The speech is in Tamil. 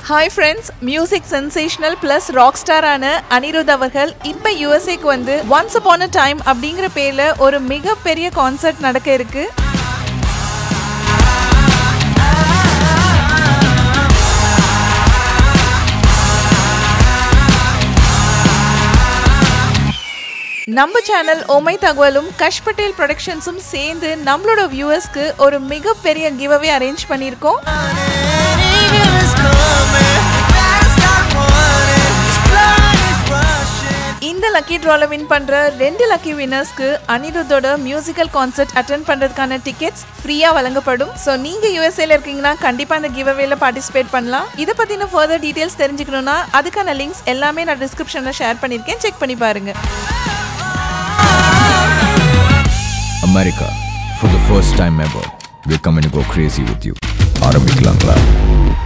Hi friends music sensational plus rock ஸ்டாரான அனிருத் அவர்கள் இப்போ யூஎஸ்ஏக்கு வந்து ஒன்ஸ் அப்பான் அ டைம் அப்படிங்கிற பேர்ல ஒரு மிகப்பெரிய கான்சர்ட் நடக்க இருக்கு நம்ம சேனல் ஓமை தகவலும் கஷ் பட்டேல் ப்ரொடக்ஷன்ஸும் சேர்ந்து நம்மளோட வியூவர்ஸ்க்கு ஒரு மிகப்பெரிய கிவ் அவே அரேஞ்ச் பண்ணியிருக்கோம் இந்த லக்கி ட்ரால வின் பண்ற ரெண்டு லக்கி வின்னர்ஸ்க்கு அனிருத்தோட மியூசிக்கல் கான்சர்ட் அட்டென்ட் பண்றதுக்கான டிக்கெட்ஸ் ஃப்ரீயா வழங்கப்படும் ஸோ நீங்க யூஎஸ்ஏல இருக்கீங்கன்னா கண்டிப்பா அந்த கிவ் அவேல பார்ட்டிசிபேட் பண்ணலாம் இதை பத்தின ஃபர்தர் டீடைல்ஸ் தெரிஞ்சுக்கணும்னா அதுக்கான லிங்க்ஸ் எல்லாமே நான் டிஸ்கிரிப்ஷன்ல ஷேர் பண்ணிருக்கேன் செக் பண்ணி பாருங்க America, for the first time ever, we're coming to go crazy with you. ஆரம்பிக்கலாங்களா